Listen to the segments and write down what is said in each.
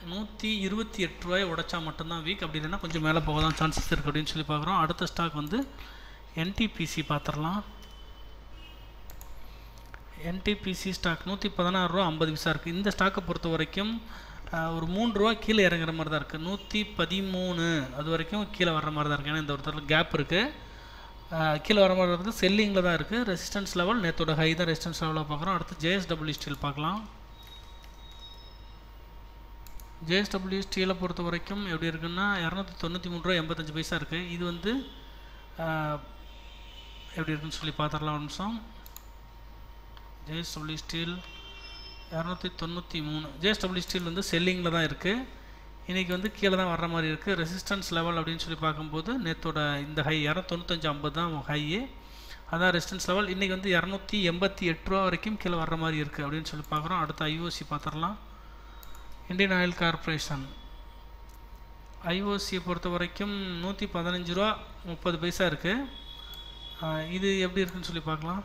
நூற்றி இருபத்தி எட்டு ரூபாய் உடைச்சா மட்டும்தான் வீக் அப்படி இல்லைன்னா கொஞ்சம் மேலே போக தான் சான்சஸ் இருக்குது அப்படின்னு சொல்லி பார்க்குறோம் அடுத்த ஸ்டாக் வந்து என்டிபிசி பார்த்துடலாம் என்டிபிசி ஸ்டாக் நூற்றி பதினாறு ரூபா ஐம்பது பைசா இருக்குது இந்த ஸ்டாக்கை பொறுத்த வரைக்கும் ஆஹ், ஒரு மூணு ரூபா கீழே இறங்குற மாதிரி தான் இருக்குது நூற்றி பதிமூணு அது வரைக்கும் கீழே வர்ற மாதிரி தான் இருக்குது ஏன்னா இந்த ஒருத்தர் கேப் இருக்குது கீழே வர மாதிரி இருக்குது செல்லிங்கில் தான் இருக்குது ரெசிஸ்டன்ஸ் லெவல் நேத்தோட ஹை தான் ரெசிஸ்டன்ஸ் லெவலாக பார்க்குறோம் அடுத்து ஜேஎஸ்டபிள்யூ ஸ்டீல் பார்க்கலாம் ஜேஎஸ்டபிள்யூ ஸ்டீலை பொறுத்த வரைக்கும் எப்படி இருக்குன்னா இரநூத்தி தொண்ணூற்றி மூணு ரூபா எண்பத்தஞ்சு பைசா இருக்குது இது வந்து ஆஹ், எப்படி இருக்குன்னு சொல்லி பார்த்துடலாம் ஒரு நிமிஷம் ஜேஎஸ்டபிள்யூ ஸ்டீல் இரநூத்தி தொண்ணூற்றி மூணு ஜேஎஸ்டபிள்யூ ஸ்டீல் வந்து செல்லிங்கில் தான் இருக்குது இன்றைக்கி வந்து கீழே தான் வர்ற மாதிரி இருக்குது ரெசிஸ்டன்ஸ் லெவல் அப்படின்னு சொல்லி பார்க்கும்போது நேத்தோட இந்த ஹை இரநூத்தொண்ணூத்தஞ்சு ஐம்பது தான் ஹையு அதான் ரெசிஸ்டன்ஸ் லெவல் இன்றைக்கி வந்து இரநூத்தி எண்பத்தி எட்டு ரூபா வரைக்கும் கீழே வர்ற மாதிரி இருக்குது அப்படின்னு சொல்லி பார்க்குறோம் அடுத்து ஐஓசி பார்த்துடலாம் இந்தியன் ஆயில் கார்ப்பரேஷன் ஐஓசியை பொறுத்த வரைக்கும் நூற்றி பதினஞ்சு ரூபா முப்பது பைசா இருக்குது இது எப்படி இருக்குன்னு சொல்லி பார்க்கலாம்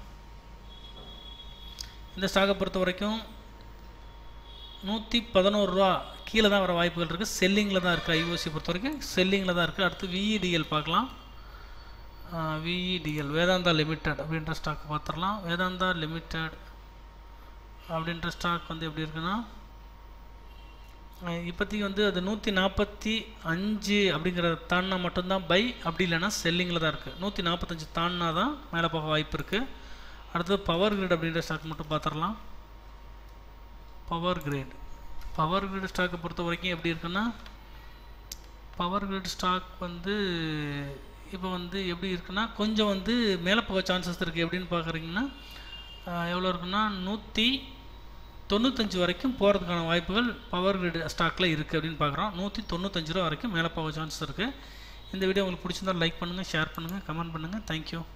இந்த ஸ்டாக்கை பொறுத்த வரைக்கும் நூற்றி பதினோரு ரூபா கீழே தான் வர வாய்ப்புகள் இருக்குது செல்லிங்கில் தான் இருக்குது ஐஓசி பொறுத்த வரைக்கும் செல்லிங்கில் தான் இருக்குது அடுத்து விஇடிஎல் பார்க்கலாம் விஇடிஎல் வேதாந்தா லிமிடெட் அப்படின்ற ஸ்டாக் பார்த்துடலாம் வேதாந்தா லிமிடெட் அப்படின்ற ஸ்டாக் வந்து எப்படி இருக்குன்னா அஹ் இப்போதைக்கு வந்து அது நூற்றி நாற்பத்தி அஞ்சு அப்படிங்கிறத தாண்டினா மட்டும்தான் பை அப்படி இல்லைன்னா செல்லிங்கில் தான் இருக்குது நூற்றி நாற்பத்தஞ்சு தாண்டினா தான் மேலே போக வாய்ப்பு இருக்குது அடுத்தது பவர் கிரிட் அப்படின்ற ஸ்டாக் மட்டும் பார்த்துடலாம் பவர் கிரிட் பவர் கிரிட் ஸ்டாக்கை பொறுத்த வரைக்கும் எப்படி இருக்குன்னா பவர் கிரிட் ஸ்டாக் வந்து இப்போ வந்து எப்படி இருக்குன்னா கொஞ்சம் வந்து மேலே போக சான்சஸ் இருக்குது எப்படின்னு பார்க்குறீங்கன்னா எவ்வளோ இருக்குன்னா நூற்றி தொண்ணூத்தஞ்சு வரைக்கும் போகிறதுக்கான வாய்ப்புகள் பவர் கிரிட் ஸ்டாக்கில் இருக்குது அப்படின்னு பார்க்குறோம் நூற்றி தொண்ணூத்தஞ்சு ரூபா வரைக்கும் மேலே போக சான்சஸ் இருக்குது இந்த வீடியோ உங்களுக்கு பிடிச்சிருந்தா லைக் பண்ணுங்கள் ஷேர் பண்ணுங்கள் கமெண்ட் பண்ணுங்கள் தேங்க்யூ